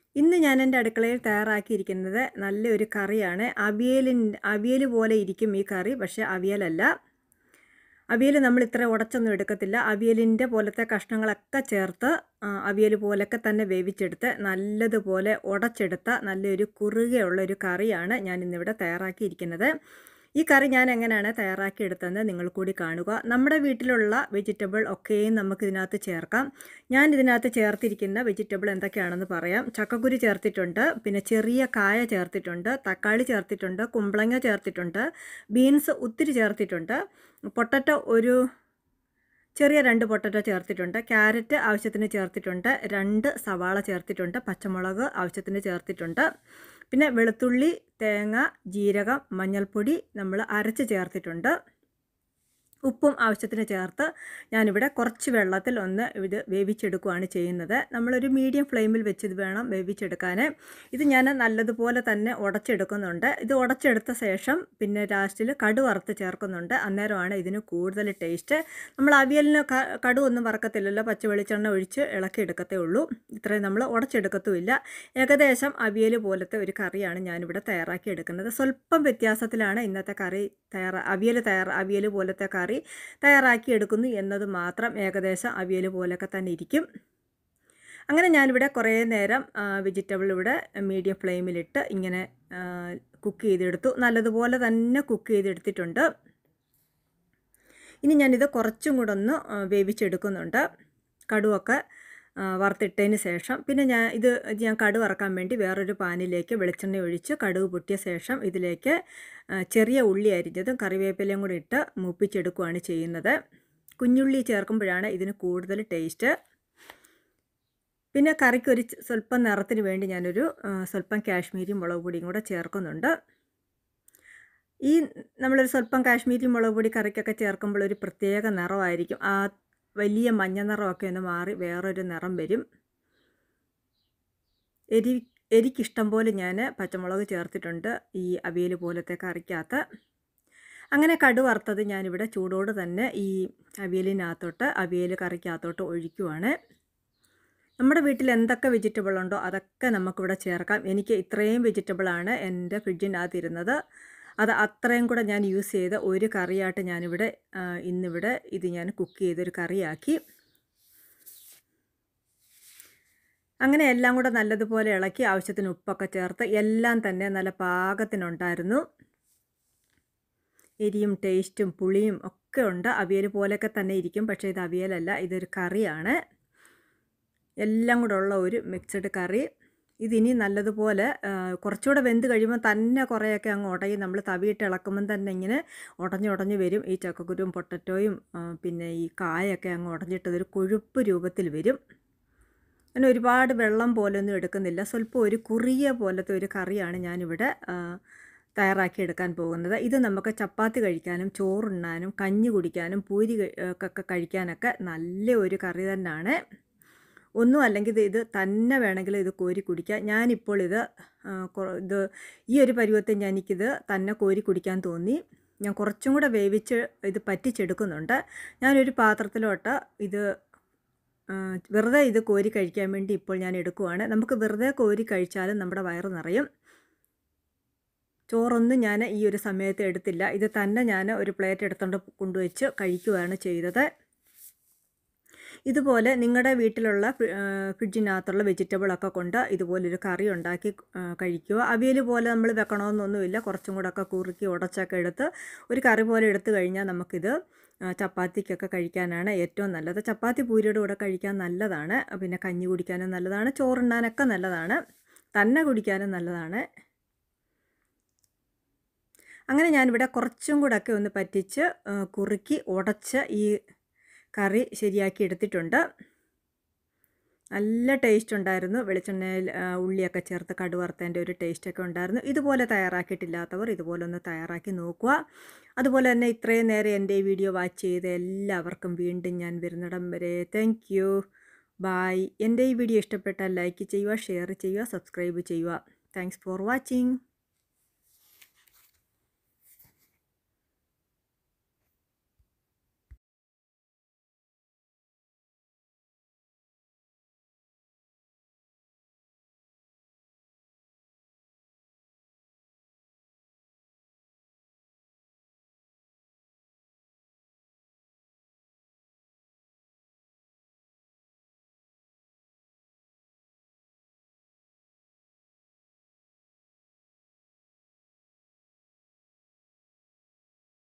ഇന്ന് ഞാൻ എൻ്റെ അടുക്കളയിൽ തയ്യാറാക്കിയിരിക്കുന്നത് നല്ലൊരു കറിയാണ് അവിയലിൻ അവിയൽ പോലെ ഇരിക്കും ഈ കറി പക്ഷേ അവിയലല്ല അവിയൽ നമ്മൾ ഇത്ര ഉടച്ചൊന്നും എടുക്കത്തില്ല അവിയലിൻ്റെ പോലത്തെ കഷ്ണങ്ങളൊക്കെ ചേർത്ത് ആ, അവിയൽ പോലൊക്കെ തന്നെ വേവിച്ചെടുത്ത് നല്ലതുപോലെ ഉടച്ചെടുത്ത നല്ലൊരു കുറുകയുള്ള ഒരു കറിയാണ് ഞാൻ ഇന്നിവിടെ തയ്യാറാക്കിയിരിക്കുന്നത് ഈ കറി ഞാൻ എങ്ങനെയാണ് തയ്യാറാക്കിയെടുത്തതെന്ന് നിങ്ങൾ കൂടി കാണുക നമ്മുടെ വീട്ടിലുള്ള വെജിറ്റബിൾ ഒക്കെയും നമുക്ക് ഇതിനകത്ത് ചേർക്കാം ഞാൻ ഇതിനകത്ത് ചേർത്തിരിക്കുന്ന വെജിറ്റബിൾ എന്തൊക്കെയാണെന്ന് പറയാം ചക്കക്കുരു ചേർത്തിട്ടുണ്ട് പിന്നെ ചെറിയ കായ ചേർത്തിട്ടുണ്ട് തക്കാളി ചേർത്തിട്ടുണ്ട് കുമ്പളങ്ങ ചേർത്തിട്ടുണ്ട് ബീൻസ് ഒത്തിരി ചേർത്തിട്ടുണ്ട് പൊട്ടറ്റോ ഒരു ചെറിയ രണ്ട് പൊട്ടറ്റോ ചേർത്തിട്ടുണ്ട് ക്യാരറ്റ് ആവശ്യത്തിന് ചേർത്തിട്ടുണ്ട് രണ്ട് സവാള ചേർത്തിട്ടുണ്ട് പച്ചമുളക് ആവശ്യത്തിന് ചേർത്തിട്ടുണ്ട് പിന്നെ വെളുത്തുള്ളി തേങ്ങ ജീരകം മഞ്ഞൾപ്പൊടി നമ്മൾ അരച്ച് ചേർത്തിട്ടുണ്ട് ഉപ്പും ആവശ്യത്തിന് ചേർത്ത് ഞാനിവിടെ കുറച്ച് വെള്ളത്തിൽ ഒന്ന് ഇത് വേവിച്ചെടുക്കുകയാണ് ചെയ്യുന്നത് നമ്മളൊരു മീഡിയം ഫ്ലെയിമിൽ വെച്ച് ഇത് വേണം വേവിച്ചെടുക്കാൻ ഇത് ഞാൻ നല്ലതുപോലെ തന്നെ ഉടച്ചെടുക്കുന്നുണ്ട് ഇത് ഉടച്ചെടുത്ത ശേഷം പിന്നെ ലാസ്റ്റിൽ കടു വറുത്ത് ചേർക്കുന്നുണ്ട് അന്നേരമാണ് ഇതിന് കൂടുതൽ ടേസ്റ്റ് നമ്മൾ അവിയലിന് ക കടു ഒന്നും വറക്കത്തില്ലല്ലോ പച്ച വെളിച്ചെണ്ണ ഒഴിച്ച് ഇളക്കിയെടുക്കത്തേ ഉള്ളൂ ഇത്രയും നമ്മൾ ഉടച്ചെടുക്കത്തുമില്ല ഏകദേശം അവിയൽ പോലത്തെ ഒരു കറിയാണ് ഞാനിവിടെ തയ്യാറാക്കി എടുക്കുന്നത് സ്വല്പം വ്യത്യാസത്തിലാണ് ഇന്നത്തെ കറി തയ്യാറാ അവിയൽ തയ്യാറ അവിയൽ പോലത്തെ കറി തയ്യാറാക്കി എടുക്കുന്നു എന്നത് മാത്രം ഏകദേശം അവിയൽ പോലൊക്കെ തന്നെ ഇരിക്കും അങ്ങനെ ഞാനിവിടെ കുറേ നേരം വെജിറ്റബിൾ ഇവിടെ മീഡിയം ഫ്ലെയിമിലിട്ട് ഇങ്ങനെ കുക്ക് ചെയ്തെടുത്തു നല്ലതുപോലെ തന്നെ കുക്ക് ചെയ്തെടുത്തിട്ടുണ്ട് ഇനി ഞാനിത് കുറച്ചും കൂടെ ഒന്ന് ആ, വേവിച്ചെടുക്കുന്നുണ്ട് കടുവൊക്കെ ആ, വറുത്തിട്ടതിന് ശേഷം പിന്നെ ഞാൻ ഇത് ഇത് ഞാൻ കടുക് വറക്കാൻ വേണ്ടി വേറൊരു പാനിലേക്ക് വെളിച്ചെണ്ണ ഒഴിച്ച് കടുക് പൊട്ടിയ ശേഷം ഇതിലേക്ക് ആ, ചെറിയ ഉള്ളി അരിഞ്ഞതും കറിവേപ്പിലയും കൂടി ഇട്ട് മൂപ്പിച്ചെടുക്കുകയാണ് ചെയ്യുന്നത് കുഞ്ഞുള്ളി ചേർക്കുമ്പോഴാണ് ഇതിന് കൂടുതൽ ടേസ്റ്റ് പിന്നെ കറിക്ക് ഒരു ച- സ്വല്പം നിറത്തിന് വേണ്ടി ഞാനൊരു ആ, സ്വല്പം കാശ്മീരി മുളക് പൊടിയും കൂടെ ചേർക്കുന്നുണ്ട് ഈ നമ്മളൊരു സ്വല്പം കാശ്മീരി മുളക് പൊടി കറിക്കൊക്കെ ചേർക്കുമ്പോൾ ഒരു പ്രത്യേക നിറമായിരിക്കും ആ വലിയ മഞ്ഞ നിറമൊക്കെ ഒന്ന് മാറി വേറൊരു നിറം വരും എരി എരിക്കിഷ്ടം പോലെ ഞാൻ പച്ചമുളക് ചേർത്തിട്ടുണ്ട് ഈ അവിയൽ പോലത്തെ കറിക്കകത്ത് അങ്ങനെ കടു വറുത്തത് ഞാനിവിടെ ചൂടോട് തന്നെ ഈ അവിയലിനകത്തോട്ട് അവിയൽ കറിക്കകത്തോട്ട് ഒഴിക്കുവാണ് നമ്മുടെ വീട്ടിൽ എന്തൊക്കെ വെജിറ്റബിൾ ഉണ്ടോ അതൊക്കെ നമുക്കിവിടെ ചേർക്കാം എനിക്ക് ഇത്രയും വെജിറ്റബിളാണ് എൻ്റെ ഫ്രിഡ്ജിനകത്ത് ഇരുന്നത് അത് അത്രയും കൂടെ ഞാൻ യൂസ് ചെയ്ത ഒരു കറിയായിട്ട് ഞാനിവിടെ ആ, ഇന്നിവിടെ ഇത് ഞാൻ കുക്ക് ചെയ്തൊരു കറിയാക്കി അങ്ങനെ എല്ലാം കൂടെ നല്ലതുപോലെ ഇളക്കി ആവശ്യത്തിന് ഉപ്പൊക്കെ ചേർത്ത് എല്ലാം തന്നെ നല്ല പാകത്തിനുണ്ടായിരുന്നു എരിയും ടേസ്റ്റും പുളിയും ഒക്കെ ഉണ്ട് അവിയൽ പോലെയൊക്കെ തന്നെ ഇരിക്കും പക്ഷേ ഇത് അവിയലല്ല ഇതൊരു കറിയാണ് എല്ലാം കൂടെ ഉള്ള ഒരു മിക്സഡ് കറി ഇതിനി നല്ലതുപോലെ ആ, കുറച്ചുകൂടെ വെന്ത് കഴിയുമ്പോൾ തന്നെ കുറേയൊക്കെ അങ്ങ് ഉടയും നമ്മൾ തവിയിട്ട് ഇളക്കുമ്പം തന്നെ ഇങ്ങനെ ഉടഞ്ഞുടഞ്ഞ് വരും ഈ ചക്കക്കുരും പൊട്ടറ്റോയും ആ, പിന്നെ ഈ കായൊക്കെ അങ്ങ് ഉടഞ്ഞിട്ട് ഒരു കൊഴുപ്പ് രൂപത്തിൽ വരും അങ്ങനെ ഒരുപാട് വെള്ളം പോലൊന്നും എടുക്കുന്നില്ല സ്വല്പം ഒരു കുറിയ പോലത്തെ ഒരു കറിയാണ് ഞാനിവിടെ ആ, തയ്യാറാക്കി എടുക്കാൻ പോകുന്നത് ഇത് നമുക്ക് ചപ്പാത്തി കഴിക്കാനും ചോറുണ്ണാനും കഞ്ഞി കുടിക്കാനും പൂരി കഴി- ഒക്കെ കഴിക്കാനൊക്കെ നല്ല ഒരു കറി തന്നെയാണ് ഒന്നും അല്ലെങ്കിൽ ഇത് ഇത് തന്നെ വേണമെങ്കിൽ ഇത് കോരി കുടിക്കാം ഞാനിപ്പോൾ ഇത് ആ, കൊ- ഇത് ഈ ഒരു പരുവത്തിൽ ഞാൻ എനിക്കിത് തന്നെ കോരി കുടിക്കാൻ തോന്നി ഞാൻ കുറച്ചും കൂടെ വേവിച്ച് ഇത് പറ്റിച്ചെടുക്കുന്നുണ്ട് ഞാനൊരു പാത്രത്തിലോട്ട് ഇത് ആ, വെറുതെ ഇത് കോരി കഴിക്കാൻ വേണ്ടി ഇപ്പോൾ ഞാൻ എടുക്കുവാണ് നമുക്ക് വെറുതെ കോരി കഴിച്ചാലും നമ്മുടെ വയറ് നിറയും ചോറൊന്നും ഞാൻ ഈ ഒരു സമയത്ത് എടുത്തില്ല ഇത് തന്നെ ഞാൻ ഒരു പ്ലേറ്റ് എടുത്തുകൊണ്ട് കൊണ്ടുവച്ച് കഴിക്കുകയാണ് ചെയ്തത് ഇതുപോലെ നിങ്ങളുടെ വീട്ടിലുള്ള ഫ്രി- ആ, ഫ്രിഡ്ജിനകത്തുള്ള വെജിറ്റബിളൊക്കെ കൊണ്ട് ഇതുപോലൊരു കറി ഉണ്ടാക്കി ആ, കഴിക്കുക അവിയൽ പോലെ നമ്മൾ വെക്കണമെന്നൊന്നുമില്ല കുറച്ചും കൂടെ ഒക്കെ കുറുക്കി ഉടച്ചൊക്കെ എടുത്ത് ഒരു കറി പോലെ എടുത്തു കഴിഞ്ഞാൽ നമുക്കിത് ആ, ചപ്പാത്തിക്കൊക്കെ കഴിക്കാനാണ് ഏറ്റവും നല്ലത് ചപ്പാത്തി പൂരിയുടെ കൂടെ കഴിക്കാൻ നല്ലതാണ് പിന്നെ കഞ്ഞി കുടിക്കാനും നല്ലതാണ് ചോറുണ്ണാനൊക്കെ നല്ലതാണ് തന്നെ കുടിക്കാനും നല്ലതാണ് അങ്ങനെ ഞാനിവിടെ കുറച്ചും കൂടെ ഒക്കെ ഒന്ന് പറ്റിച്ച് ആ, കുറുക്കി ഉടച്ച് ഈ കറി ശരിയാക്കി എടുത്തിട്ടുണ്ട് നല്ല ടേസ്റ്റ് ഉണ്ടായിരുന്നു വെളിച്ചെണ്ണയിൽ ആ, ഉള്ളിയൊക്കെ ചേർത്ത് കടുവറുത്തതിൻ്റെ ഒരു ടേസ്റ്റൊക്കെ ഉണ്ടായിരുന്നു ഇതുപോലെ തയ്യാറാക്കിയിട്ടില്ലാത്തവർ ഇതുപോലെ ഒന്ന് തയ്യാറാക്കി നോക്കുക അതുപോലെ തന്നെ ഇത്രയും നേരം എൻ്റെ ഈ വീഡിയോ വാച്ച് ചെയ്ത എല്ലാവർക്കും വീണ്ടും ഞാൻ വരുന്നിടം വരെ താങ്ക് യു ബായ് എൻ്റെ ഈ വീഡിയോ ഇഷ്ടപ്പെട്ടാൽ ലൈക്ക് ചെയ്യുക ഷെയർ ചെയ്യുക സബ്സ്ക്രൈബ് ചെയ്യുക താങ്ക്സ് ഫോർ വാച്ചിങ്